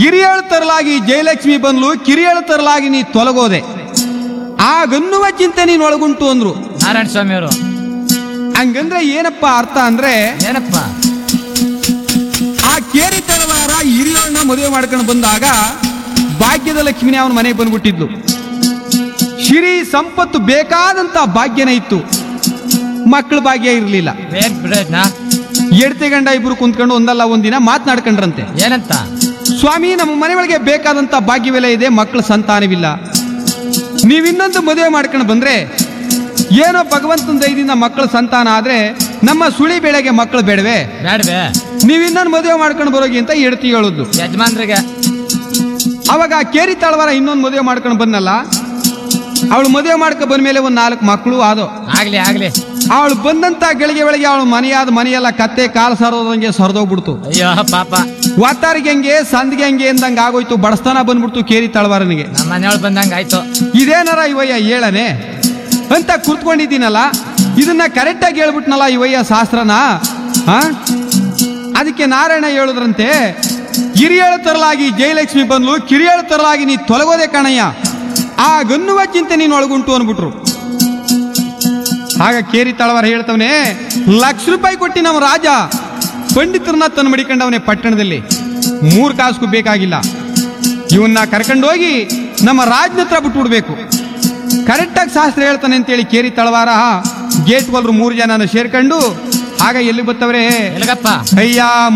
ಕಿರಿಯಳ ತರಲಾಗಿ ಜಯಲಕ್ಷ್ಮಿ ಬಂದ್ಲು ಕಿರಿಯಳ ತರಲಾಗಿ ನೀ ತೊಲಗೋದೆ ಆಗನ್ನುವ ಚಿಂತೆ ನೀನು ಒಳಗುಂಟು ಅಂದ್ರು ನಾರಾಯಣ ಸ್ವಾಮಿ ಅವರು ಹಂಗಂದ್ರೆ ಏನಪ್ಪ ಅರ್ಥ ಅಂದ್ರೆ ಏನಪ್ಪ ಆ ಕೇರಿ ತರವಾರ ಹಿರಿಯಳನ್ನ ಮದುವೆ ಮಾಡ್ಕೊಂಡು ಬಂದಾಗ ಭಾಗ್ಯದ ಲಕ್ಷ್ಮಿನೇ ಅವನ ಮನೆಗೆ ಬಂದ್ಬಿಟ್ಟಿದ್ಲು ಶಿರಿ ಸಂಪತ್ತು ಬೇಕಾದಂತ ಭಾಗ್ಯನೇ ಇತ್ತು ಮಕ್ಕಳ ಭಾಗ್ಯ ಇರಲಿಲ್ಲ ಏನ್ ಪ್ರಯೋಜನ ಎಡ್ತೆ ಗಂಡ ಇಬ್ರು ಕುಂತ್ಕೊಂಡು ಒಂದಲ್ಲ ಒಂದಿನ ಮಾತನಾಡ್ಕೊಂಡ್ರಂತೆ ಏನಂತ ಸ್ವಾಮಿ ನಮ್ಮ ಮನೆ ಒಳಗೆ ಬೇಕಾದಂತ ಭಾಗ್ಯವೆಲ್ಲ ಇದೆ ಮಕ್ಕಳ ಸಂತಾನವಿಲ್ಲ ನೀವಿನ್ನೊಂದು ಮದುವೆ ಮಾಡ್ಕೊಂಡು ಬಂದ್ರೆ ಏನೋ ಭಗವಂತನ ದಯದಿಂದ ಮಕ್ಕಳ ಸಂತಾನ ಆದ್ರೆ ನಮ್ಮ ಸುಳಿ ಬೆಳೆಗೆ ಮಕ್ಕಳು ಬೇಡವೆ ಬೇಡವೆ ನೀವಿನ್ನೊಂದು ಮದುವೆ ಮಾಡ್ಕೊಂಡು ಬರೋಗಿ ಅಂತ ಎಡ್ತಿ ಹೇಳುದು ಯಜಮಾನ್ರಿಗೆ ಅವಾಗ ಆ ಕೇರಿ ತಳವಾರ ಇನ್ನೊಂದು ಮದುವೆ ಮಾಡ್ಕೊಂಡು ಬಂದಲ್ಲ ಅವಳು ಮದುವೆ ಮಾಡ್ಕೊ ಬಂದ್ಮೇಲೆ ಒಂದ್ ನಾಲ್ಕು ಮಕ್ಕಳು ಆದೋ ಆಗ್ಲಿ ಆಗ್ಲಿ ಅವಳು ಬಂದಂತ ಗಳಿಗೆ ಒಳಗೆ ಅವಳು ಮನೆಯಾದ ಮನೆಯೆಲ್ಲ ಕತ್ತೆ ಕಾಲು ಸರದಂಗೆ ಸರದೋಗ್ಬಿಡ್ತು ಅಯ್ಯೋ ಪಾಪ ವಾತಾರಿಗೆ ಹಂಗೆ ಸಂದ್ಗೆ ಹಂಗೆ ಅಂದಂಗೆ ಆಗೋಯ್ತು ಬಡಸ್ತಾನ ಬಂದ್ಬಿಡ್ತು ಕೇರಿ ತಳವಾರನಿಗೆ ನಮ್ಮ ಮನೆಯೊಳಗೆ ಬಂದಂಗ ಆಯ್ತು ಇದೇನಾರ ಇವಯ್ಯ ಹೇಳನೆ ಅಂತ ಕೂತ್ಕೊಂಡಿದ್ದೀನಲ್ಲ ಇದನ್ನ ಕರೆಕ್ಟಾಗಿ ಹೇಳ್ಬಿಟ್ನಲ್ಲ ಇವಯ್ಯ ಶಾಸ್ತ್ರನ ಆ? ಅದಕ್ಕೆ ನಾರಾಯಣ ಹೇಳುದ್ರಂತೆ ಕಿರಿಯಳ ತರಲಾಗಿ ಜಯಲಕ್ಷ್ಮಿ ಬಂದ್ಲು ಕಿರಿಯಳ ತರಲಾಗಿ ನೀ ತೊಲಗೋದೆ ಕಣಯ್ಯ ಆ ಗನ್ನುವ ಚಿಂತೆ ನೀನು ಒಳಗುಂಟು ಅನ್ಬಿಟ್ರು ಆಗ ಕೇರಿ ತಳವಾರ ಹೇಳ್ತವನೆ ಲಕ್ಷ ರೂಪಾಯಿ ಕೊಟ್ಟಿ ನಮ್ಮ ರಾಜ ಪಂಡಿತರನ್ನ ತಂದು ಮಡಿಕೊಂಡವನೇ ಪಟ್ಟಣದಲ್ಲಿ ಮೂರು ಕಾಸು ಬೇಕಾಗಿಲ್ಲ ಇವನ್ನ ಕರ್ಕೊಂಡೋಗಿ ನಮ್ಮ ರಾಜ್ನ ಹತ್ರ ಬಿಟ್ಬಿಡ್ಬೇಕು ಕರೆಕ್ಟಾಗಿ ಶಾಸ್ತ್ರ ಹೇಳ್ತಾನೆ ಅಂತೇಳಿ ಕೇರಿ ತಳವಾರ ಗೇಟ್ ಒಲ್ರು ಮೂರು ಜನ ಸೇರ್ಕೊಂಡು ಆಗ ಎಲ್ಲಿ ಬತ್ತವ್ರೆ ಎಲ್ಗಪ್ಪ ಅಯ್ಯ